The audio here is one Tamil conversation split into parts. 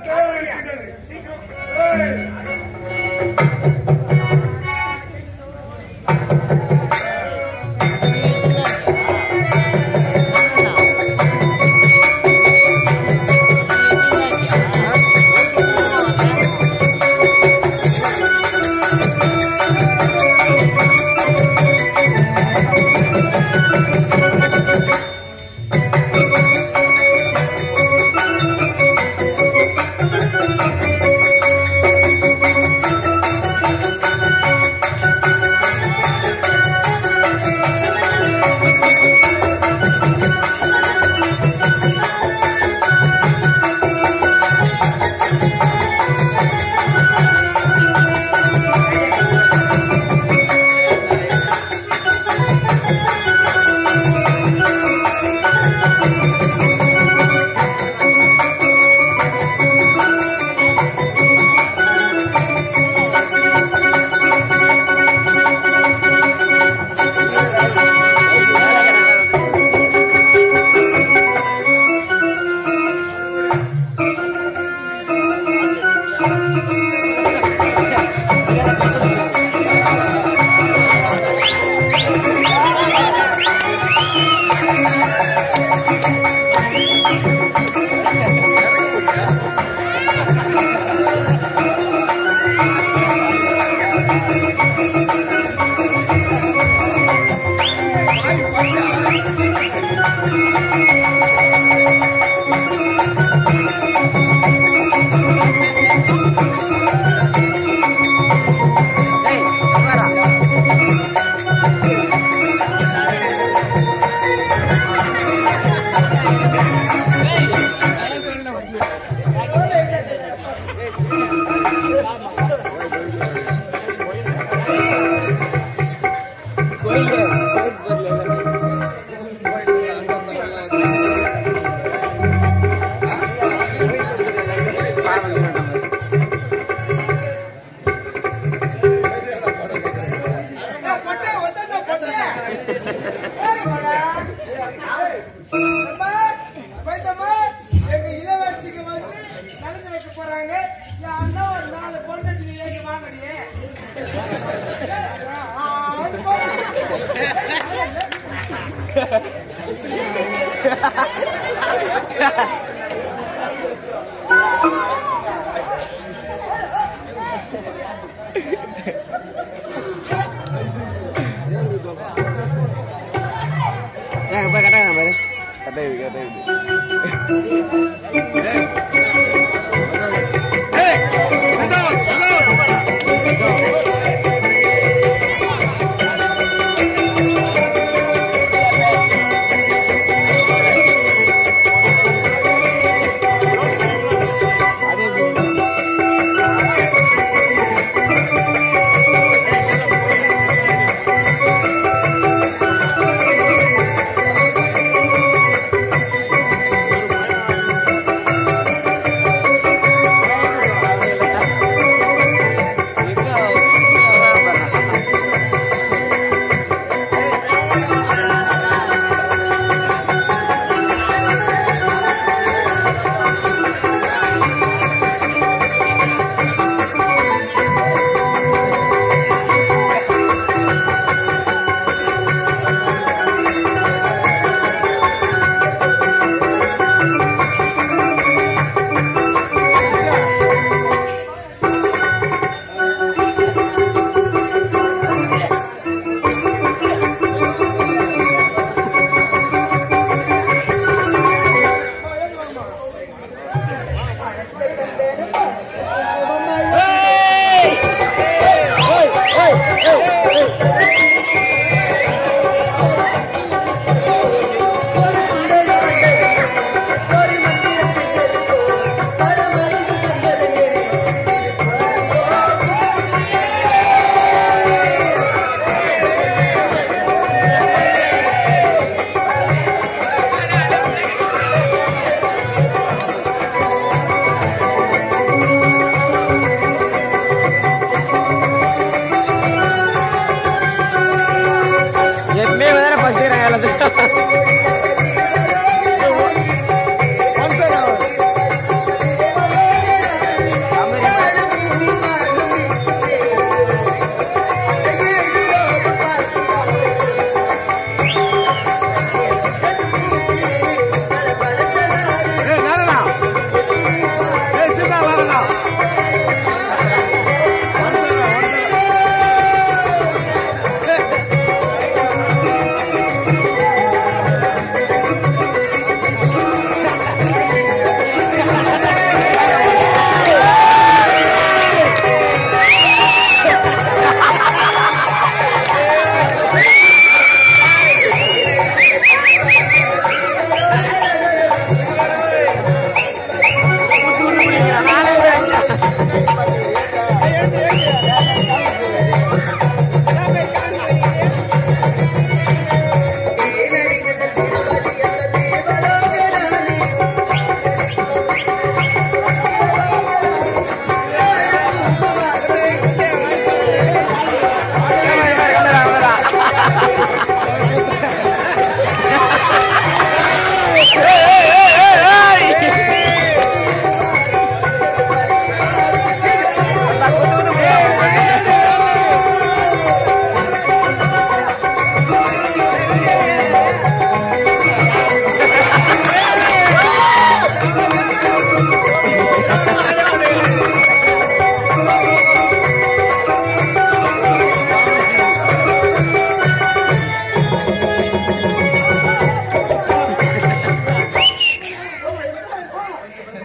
தேவை இருக்கின்றது ஏய், எங்க இளவரசிக்கு வந்து நலுங்கு வைக்க போறாங்க என் அண்ணா ஒரு நாலு பொண்ணு ஏறி வாங்கடியே Nah, apa kata apa? Kata kata. ஏய்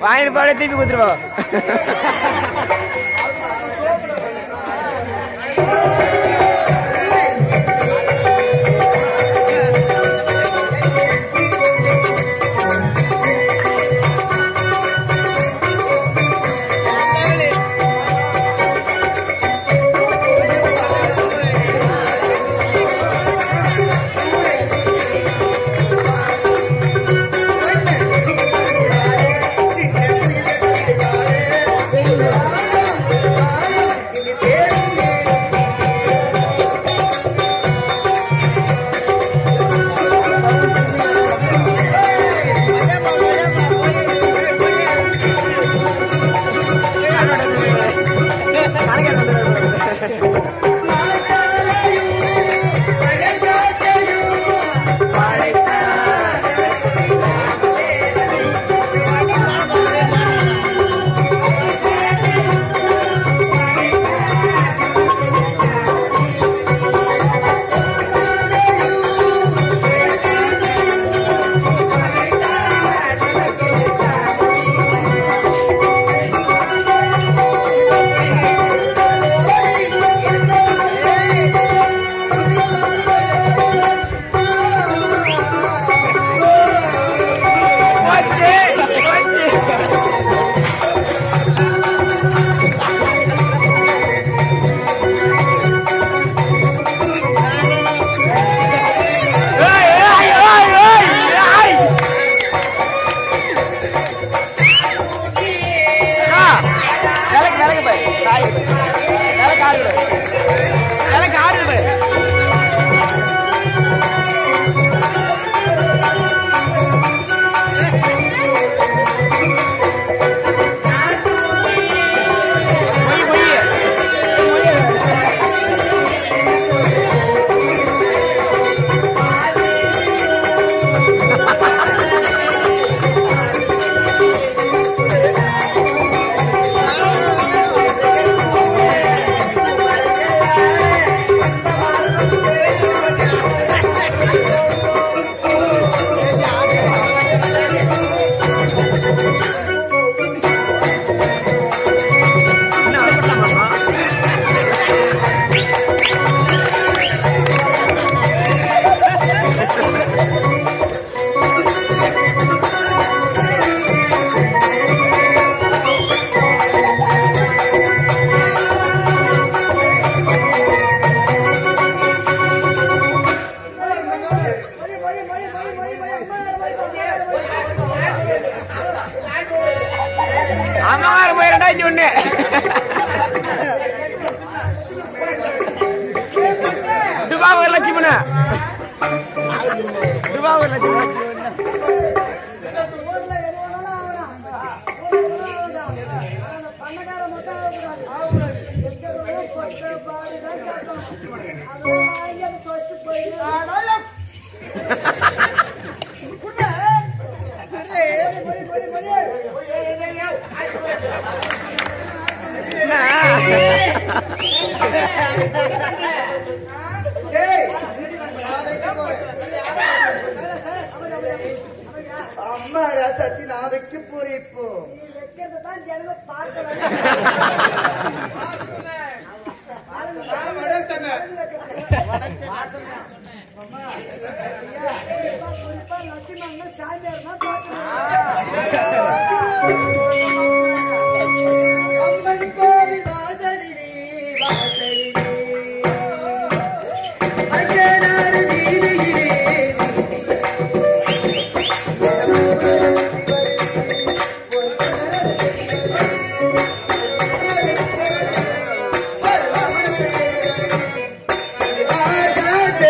வாங்கிட்டு போட திருப்பி கொடுத்துருவோம் விலைக்கு விலைக்கு போய் விலைக்கு ஆடு விலைக்கு ஆடு போய் பொய் பொய் என்ன வரப்படலாமா அம்மாவார் போய் ரெண்டாயிரத்தி ஒண்ணு துபா ஒரு லட்சம் துபா ஒரு லட்சம் ஆனாலும் அம்மா ரசத்தி நான் வைக்க போறேன் இப்போ நான் வட சொன்னேன் அம்மன் கோவில் வாசலிலே வாசலிலே ஐயனார் வீதியிலே வீதியிலே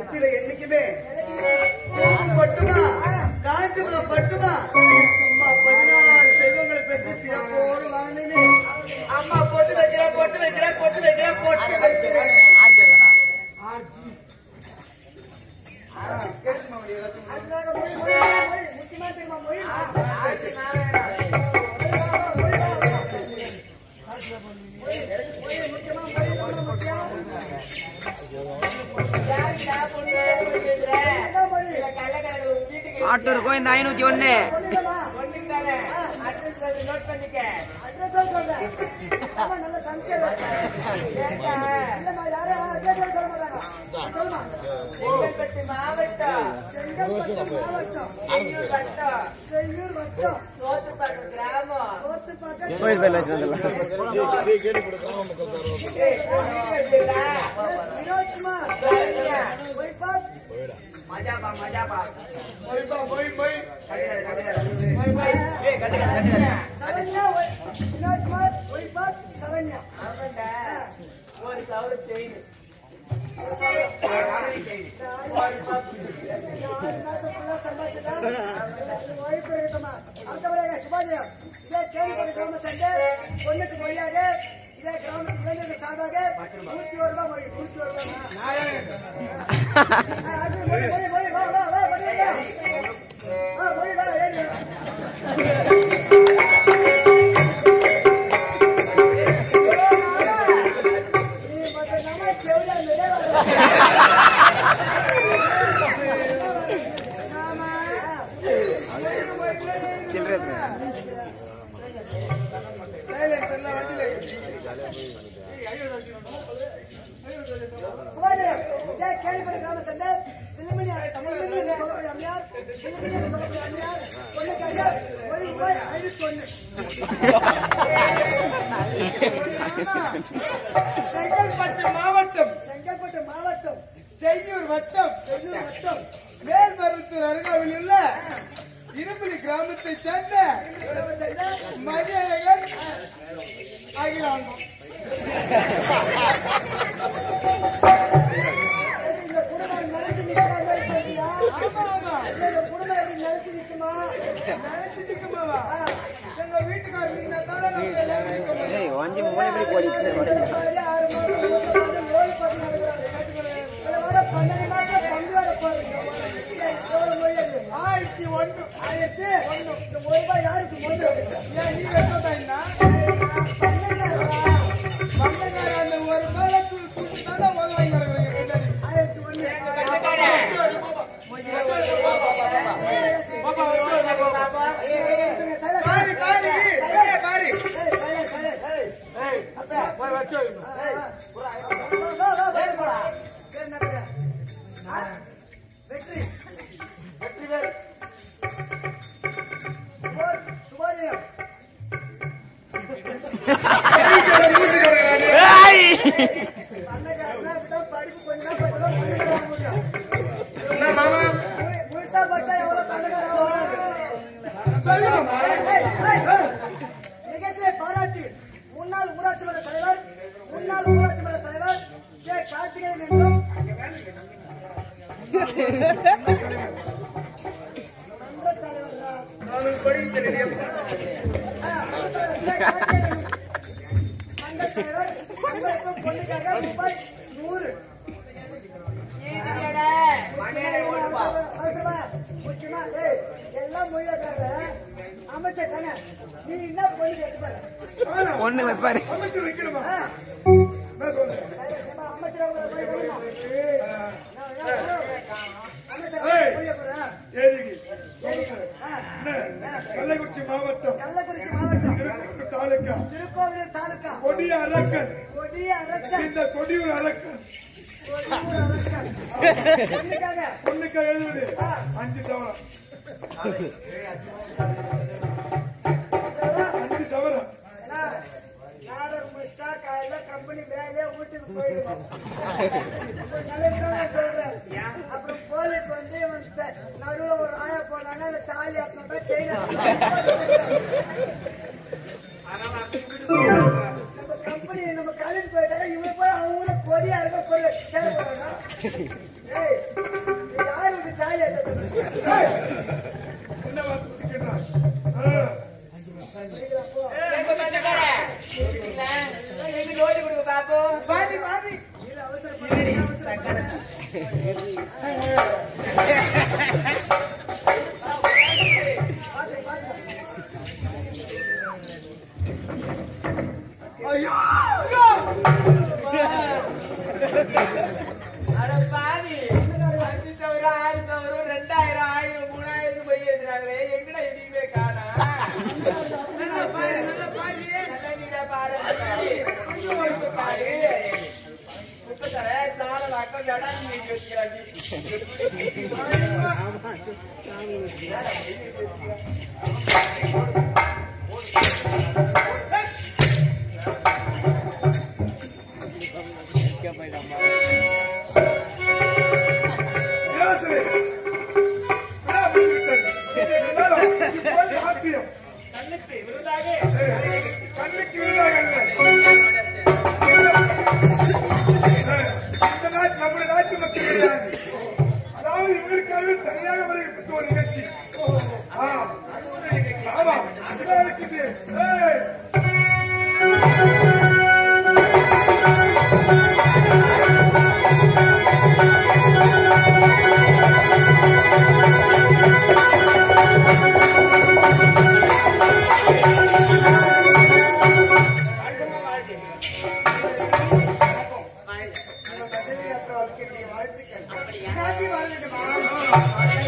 நெத்தியில என்னைக்குமே பூவும் பட்டுமா காஞ்சிபுரம் பட்டுமா சும்மா பதினாறு செல்வங்களை பெற்று சிறப்போடு வாழ்ந்தேனே அம்மா பொட்டு வைக்கிறேன் பொட்டு வைக்கிறேன் பொட்டு வைக்கிறேன் பொட்டு வைக்கிறேன் ஆ, கேட்டுமா முடியும் எல்லாத்தையும். ஆட்டூர் கோயந்த ஐநூத்தி ஒண்ணு மாவட்டம் செங்கல்பட்டு மாவட்டம் செய்யூர் வட்டம் செய்யூர் வட்டம் சோத்துப்பாக்கம் கிராமம் சோத்துப்பாக்கம் கோயில் பேர்ல வச்சு வந்துடலாம் ஏய், வீடு கட்டுடா. வினோத்குமார் சரிங்க. வைபாஸ் மஜாபா மஜாபா சரண்யா வை- வினோத்குமார் வைபாஸ் சரண்யா ஆமாண்டா. ஒரு சவர செயின் நாலு மாசம் ஃபுல்லா சம்பாதிச்சுட்டா உழைப்பு இருக்கட்டுமா அடுத்தபடியாக சுபாஜயம் இதே கேள்விப்பட்ட கிராம சண்டை பொண்ணுக்கு மொழியாக இதே கிராமத்து இளைஞர்கள் சார்பாக நூத்தி ஒரு ரூபாய் மொழி நூத்தி ஒரு ரூபாய் அடுத்து மொழி மொழி மொழி வா வா வா மொழி வா ஆ மொழி வா ஏறி வா. நீ மட்டும் நம்ம செவில மிளே வர சுபாஜயம் இதே கேள்விப்பட்ட கிராம சண்டை விளிம்பி விளிம்பி என்று சொல்லக்கூடிய அம்மையார் விளிம்பி என்று சொல்லக்கூடிய அம்மையார் பொண்ணுக்காக ஒரு ரூபாய் ஐநூத்தி ஒண்ணு செங்கல்பட்டு மாவட்டம் செங்கல்பட்டு மாவட்டம் செய்யூர் வட்டம் செய்யூர் வட்டம் மேல்மருத்தூர் அருகாமையில் உள்ள இரும்புலி கிராமத்தைச் சேர்ந்த கிராம சண்டை மதியழகன் அகிலாண்டம் இந்த குடும்பம் நினைச்சு நிற்கிற மாதிரி சொல்றியா? ஆமா ஆமா இந்த குடும்பம் எப்படி நினைச்சு நிற்குமா நினைச்சிட்டுக்குமாவா எங்க வீட்டுக்காரர் நீங்க தானே நம்ம எல்லாரும் இருக்க முடியும். ஏய் வஞ்சி மூணு எப்படி போயிடுச்சு ஆறு மாதம் ஓய்வு பட்டு நடக்கிறாங்க. இதுல வர பன்னெண்டு நாட்கள் பங்கு வர போறீங்க எவ்வளவு மொழி அது? ஆயிரத்தி ஒண்ணு ஆயிரத்தி ஒண்ணு. இந்த ஒரு ரூபாய் யாருக்கு ஒன்று ஏன் நீ வெட்டதாயினா பந்தக்கார அந்த ஒரு மேல தானே உதவி கிடக்குறீங்க பின்னாடி ஆயிரத்தி ஒண்ணு பாப்பா வெட்டு பாப்பா சைலன்ட். பாரு பாரு சரியா பாரு ஏய், சைலன்ட், சைலன்ட். ஏய் அப்பா போய் வச்சு வை. ஏய், வா, வா, வா, பேர் போடா. பேர் என்ன பேரு? ஆ? வெற்றி வெற்றிவேல் சுபோ- சுபோதயம் பண்ணக்காரனா இப்படிதான் படிப்பு கொஞ்ச நாள் படிச்சாதான் பணக்காரன் ஆக முடியும். என்ன மாமா மு- முழுசா படிச்சா எவ்வளவு பணக்காரன் ஆக முடியாது. சொல்லுமா ஏய், ஏய், ஏய். நிகழ்ச்சியை பாராட்டி முன்னாள் ஊராட்சி மன்ற தலைவர் முன்னாள் ஊராட்சி மன்ற தலைவர் கே கார்த்திகேயன் என்றும் மன்ற தலைவர் தான். நானும் படிக்கிறேன் ஆ, மன்ற தலைவர் கே. கார்த்திகேயன் மன்ற தலைவர் உங்களுக்கு பொண்ணுக்காக ரூபாய் நூறு அவசரமா, முக்கியமா, ஏய், எல்லாம் மொழியாக்கார அமைச்சர் தானே நீ என்ன பொண்ணு கேட்டு பாரு பொண்ணு வைப்பாரு அமைச்சர் வைக்கணுமா ஆ, நான் சொல்றேன் சரி, ஏம்மா, அமைச்சர் அவங்களை போய் விடுமா? நான் என்ன சொல்றேன்? அமைச்சர் ஏய். போய் போறா? ஏதிகி சரி. ஆ, என்ன கள்ளக்குறிச்சி மாவட்டம் கள்ளக்குறிச்சி மாவட்டம் திருப்பூர் தாலுக்கா திருக்கோவிலூர் தாலுகா கொடிய அரக்கன் கொடிய அரக்கன் இந்த கொடியூர் அரக்கன் கொடியூர் அரக்கன் பொண்ணுக்காக பொண்ணுக்கு எழுபது அஞ்சு சவரம் அஞ்சு சவரம் ஏன்னா, நாடகம் முடிச்சிட்டா காலையில கம்பெனி வேலையே வீட்டுக்கு போயிடுவோம் இப்ப நிலைமைதான் நான் சொல்றேன். அப்புறம் போலீஸ் வந்து இவன் த- நடுவுல ஒரு ஆயா போனாங்க அந்த தாலி அப்படின்னா செயின் நம்ம கம்பெனி நம்ம காலேஜ் போயிட்டாங்க இவங்க போய் அவங்க கொடியா இருக்க பொருள் கேட்க போறாங்க ஏய் ஏய், ஏய், ஏய். என்ன வார்த்தை கொடுக்கின்றாய்? ஆ. பாதி, பாதி. இரு, அவசரப்படாத, அவசரப்படாத. பாத்து, பாத்து. அட பாவி. அஞ்சு சவரம், ஆறு சவரம், ரெண்டாயிரம், ஆயிரம், மூணாயிரம் போய் எழுதுறாங்களே. எங்கடா எதையுமே காணோம்? நல்லா நீடா பாரு. இப்ப பாரு. முப்பத்தாறு, நாலு அக்கௌண்ட் அடாச்சி நீங்க வச்சுக்கிறாங்க. இளவரசரே, விழா முடிந்துவிட்டது. எல்லாரும் இப்போது ஆத்தியம். கண்ணுக்கு விருதாக கண்ணுக்கு விருதாக அல்ல. இந்த நாட்டு நம்முடைய நாட்டு மக்கள் கிடையாது. அதாவது இவர்களுக்காக தனியாக வருகின்ற ஒரு நிகழ்ச்சி ஆ. ஆமா விழா இருக்குது. ஏய். நம்ம பதவி ஏற்ற வாழ்க்கைக்கு வாழ்த்துக்கள். காந்தி வாழ்ந்துட்டுமா?